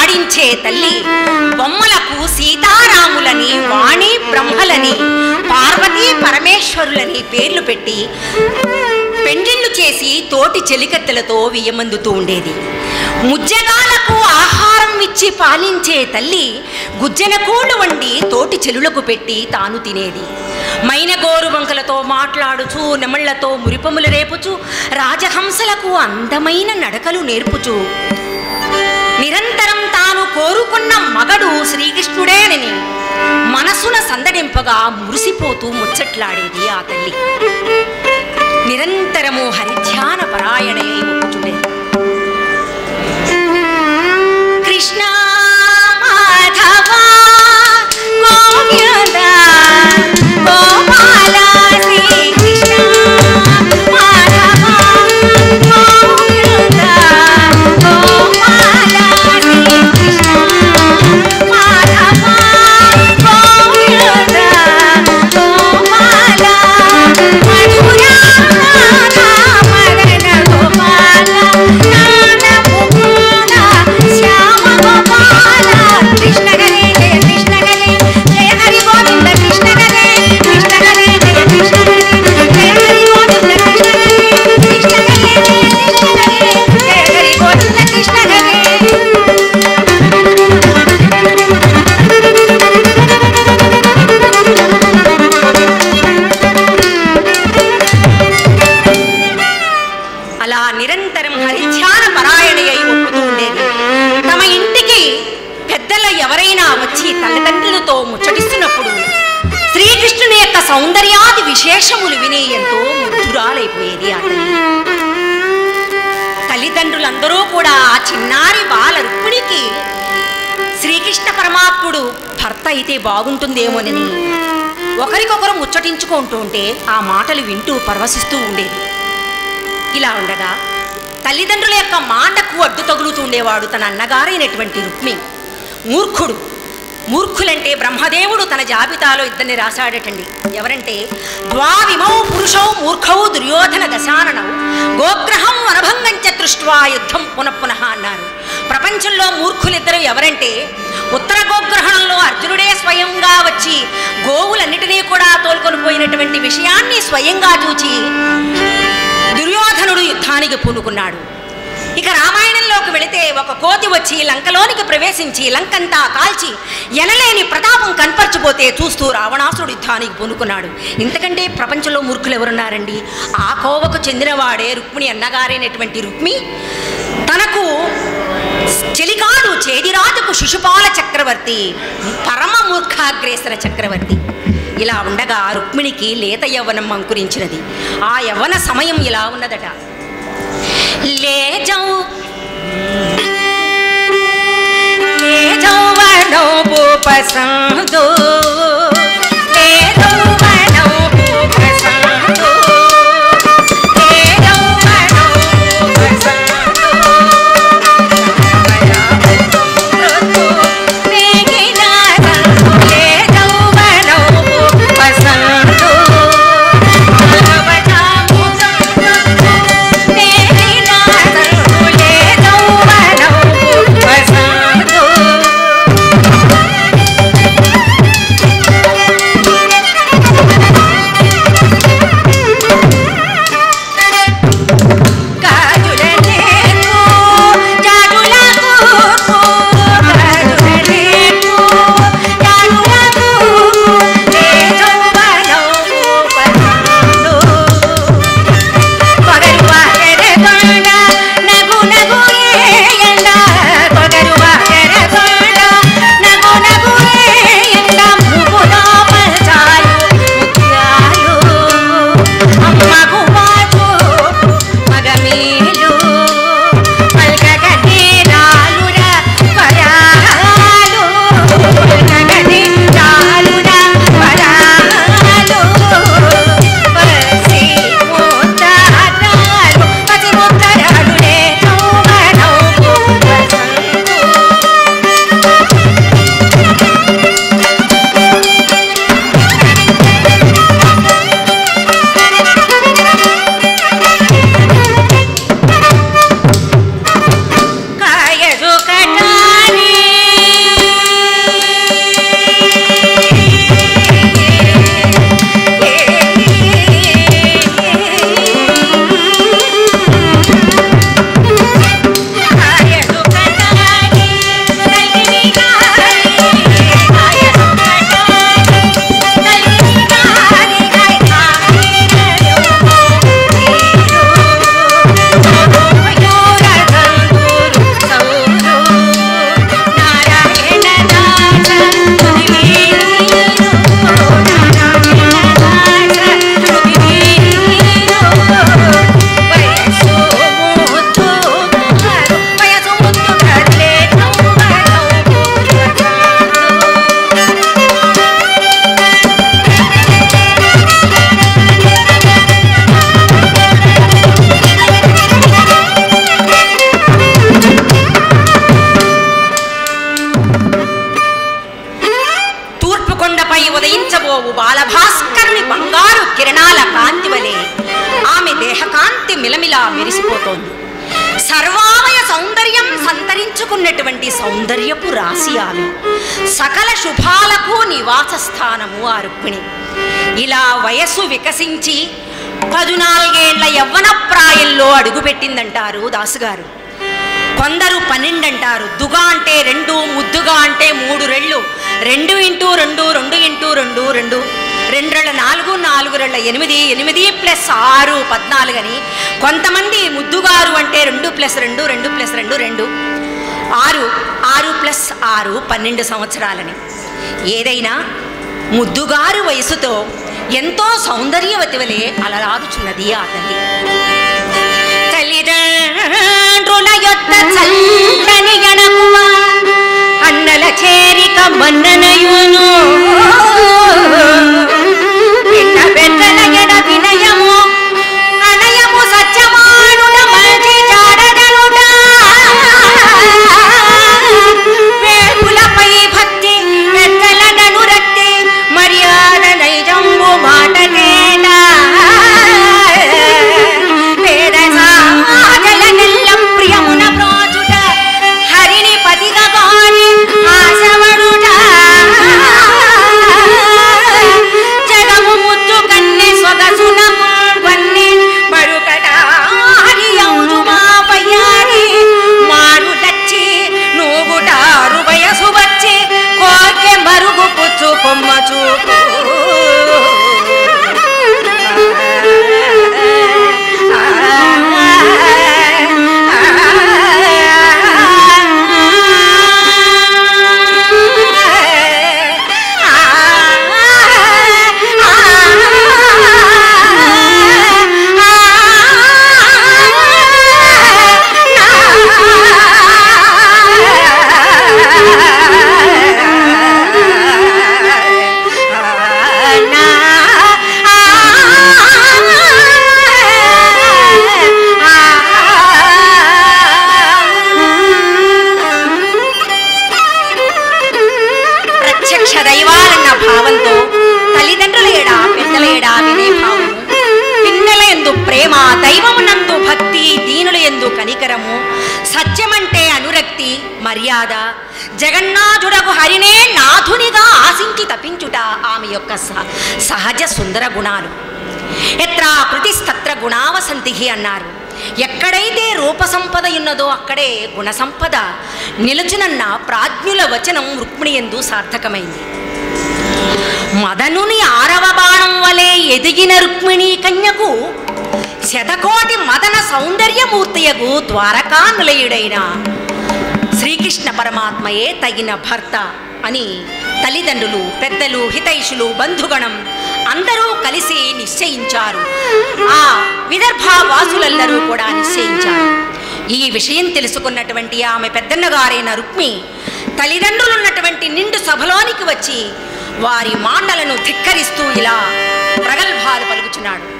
ఆడించే తల్లి బొమ్మలకు సీతారాములని వాణి బ్రహ్మలని పార్వతీ పరమేశ్వరులని పేర్లు పెట్టి పెండిళ్ళు చేసి తోటి చెలికత్తెలతో వియ్యమందుతూ ఉండేది ముజ్జగాలకు ఆహారం ఇచ్చి పాలించే తల్లి గుజ్జనకూడు వండి తోటి చెలులకు పెట్టి తాను తినేది మైనగోరు వంకలతో మాట్లాడుచు నెమళ్లతో మురిపములు రేపుచు రాజహంసలకు అందమైన నడకలు నేర్పుచు నిరంతరం తాను కోరుకున్న మగడు శ్రీకృష్ణుడేనని మనసున సందడింపగా మురిసిపోతూ ముచ్చట్లాడేది ఆ తల్లి నిరంతరము హరిధ్యాన పరాయణై ఒప్పుచుండేది కృష్ణ మాధవ గోవింద గోపాల శ్రీ కృష్ణ మాధవ గోవింద గోపాల శ్రీ కృష్ణ మాధవ గోవింద గోపాల మధురా మదన గోపాల నాన ముకుంద శ్యామ గోపాల కృష్ణ హరే జయ కృష్ణ హరే జయ హరి గోవింద కృష్ణ హరే కృష్ణ హరే జయ కృష్ణ హరే జయ హరి గోవింద కృష్ణ హరే కృష్ణ హరే జయ కృష్ణ హరే జయ హరి గోవింద కృష్ణ హరే అలా నిరంతరం హరిధ్యాన పరాయణ అయి ఒప్పుతూ ఉండేది తమ ఇంటికి పెద్దల ఎవరైనా వచ్చి తల్లిదండ్రులతో ముచ్చటిస్తున్నప్పుడు శ్రీకృష్ణుని యొక్క సౌందర్యాది విశేషములు విని ఎంతో ముగ్ధురాలైపోయేది ఆ తల్లి తల్లిదండ్రులందరూ కూడా ఆ చిన్నారి బాల రుక్మిణికి శ్రీకృష్ణ పరమాత్ముడు భర్త అయితే బాగుంటుందేమోనని ఒకరికొకరు ముచ్చటించుకుంటూ ఉంటే ఆ మాటలు వింటూ పరవశిస్తూ ఉండేది ఇలా ఉండగా తల్లిదండ్రుల యొక్క మాటకు అడ్డు తగులుతూ ఉండేవాడు తన అన్నగారైనటువంటి రుక్మి మూర్ఖుడు మూర్ఖులంటే బ్రహ్మదేవుడు తన జాబితాలో ఇద్దరిని రాశాడటండి ఎవరంటే ద్వావిమౌ పురుషౌ మూర్ఖౌ దుర్యోధన దశాననౌ గోగ్రహం అనభంగం చ దృష్ట్వా యుద్ధం పునఃపునః అన్నారు ప్రపంచంలో మూర్ఖులిద్దరు ఎవరంటే ఉత్తర గోగ్రహణంలో అర్జునుడే స్వయంగా వచ్చి గోవులన్నిటినీ కూడా తోలుకొని పోయినటువంటి విషయాన్ని స్వయంగా చూచి దుర్యోధనుడు యుద్ధానికి పూనుకున్నాడు ఇక రామాయణంలోకి వెళితే ఒక కోతి వచ్చి లంకలోనికి ప్రవేశించి లంకంతా కాల్చి ఎనలేని ప్రతాపం కనపరచిపోతే చూస్తూ రావణాసురుడు యుద్ధానికి పూనుకున్నాడు ఇంతకంటే ప్రపంచంలో మూర్ఖులు ఎవరున్నారండి ఆ కోవకు చెందినవాడే రుక్మిణి అన్నగారైనటువంటి రుక్మి తనకు చెలికాడు చేదిరాజుకు శిశుపాల చక్రవర్తి పరమ మూర్ఖాగ్రేసర చక్రవర్తి ఇలా ఉండగా రుక్మిణికి లేత యవ్వనం అంకురించినది ఆ యవ్వన సమయం ఇలా ఉన్నదట లేజౌ లేజౌ వనౌ భూపసందు లేజౌ వనౌ భూపసందు లేజౌ వనౌ భూపసందు పసందు ఇలా మెరిసిపోతోంది సర్వామయ సౌందర్యం సంతరించుకున్నటువంటి సౌందర్యపు రాశి ఆమె సకల శుభాలకు నివాస స్థానము ఆ రుక్మిణి ఇలా వయస్సు వికసించి పదునాలుగేళ్ల యవ్వన ప్రాయంలో అడుగుపెట్టిందంటారు దాసుగారు కొందరు పన్నెండు అంటారు దుగా అంటే రెండు ముద్దుగా అంటే మూడు రెళ్ళు రెండు ఇంటూ రెండు రెండు ఇంటూ రెండు రెండు రెండు రెళ్ళ నాలుగు నాలుగు రెళ్ళ ఎనిమిది ఎనిమిది ప్లస్ ఆరు పద్నాలుగు అని కొంతమంది ముద్దుగారు అంటే రెండు ప్లస్ రెండు రెండు ప్లస్ రెండు రెండు ఆరు ఆరు ప్లస్ ఆరు పన్నెండు సంవత్సరాలని ఏదైనా ముద్దుగారు వయసుతో ఎంతో సౌందర్యవతి వలె అలరాదుచున్నది ఆ తల్లి తల్లిదండ్రుల యొక్క చల్లని ఎడకువ అన్నల చేరిక మన్ననయును పిన్న పెద్దల ఎడ వినయము అనయము సత్యమానుడ మంచి జాడదనుడ వేపులపై భక్తి పెద్దలనను రక్తి మర్యాద నైజంబు మాట తేడా వేద సాగలనెల్ల ప్రియమున ప్రోచుట హరిని పతిగా గాని ఆశవడుట జగము ముద్దు కన్నె సొగసున వన్ని మరుకట హరియౌజు మా పయ్యారి మారు దచ్చి నూగుటారు వయసు వచ్చి కోకె మరుగు పుచ్చు కొమ్మ చూపు ప్రత్యక్ష దైవాలన్న భావంతో తల్లిదండ్రుల ఏడా పెద్దల ఏడా వినే భావము పిన్నల ఎందు ప్రేమ దైవమునందు భక్తి దీనుల ఎందు కనికరము సత్యమంటే అనురక్తి మర్యాద జగన్నాథుడకు హరినే నాథునిగా ఆశించి తపించుట ఆమె యొక్క సహ- సహజ సుందర గుణాలు ఎత్ర కృతిస్తత్ర గుణావసంతి అన్నారు ఎక్కడైతే రూప సంపద ఉన్నదో అక్కడే గుణ సంపద నిలుచునన్న ప్రాజ్ఞుల వచనం రుక్మిణి ఎందు సార్థకమైంది మదనుని ఆరవ బాణం వలె ఎదిగిన రుక్మిణి కన్యకు శతకోటి మదన సౌందర్యమూర్తియగు ద్వారకా నిలయుడైన శ్రీకృష్ణ పరమాత్మయే తగిన భర్త అని తల్లిదండ్రులు పెద్దలు హితైషులు బంధుగణం అందరూ కలిసి నిశ్చయించారు ఆ విదర్భ వాసులెల్లరూ కూడా నిశ్చయించారు ఈ విషయం తెలుసుకున్నటువంటి ఆమె పెద్దన్నగారైన రుక్మి తల్లిదండ్రులున్నటువంటి నిండు సభలోనికి వచ్చి వారి మాటలను ధిక్కరిస్తూ ఇలా ప్రగల్భాలు పలుకుచున్నాడు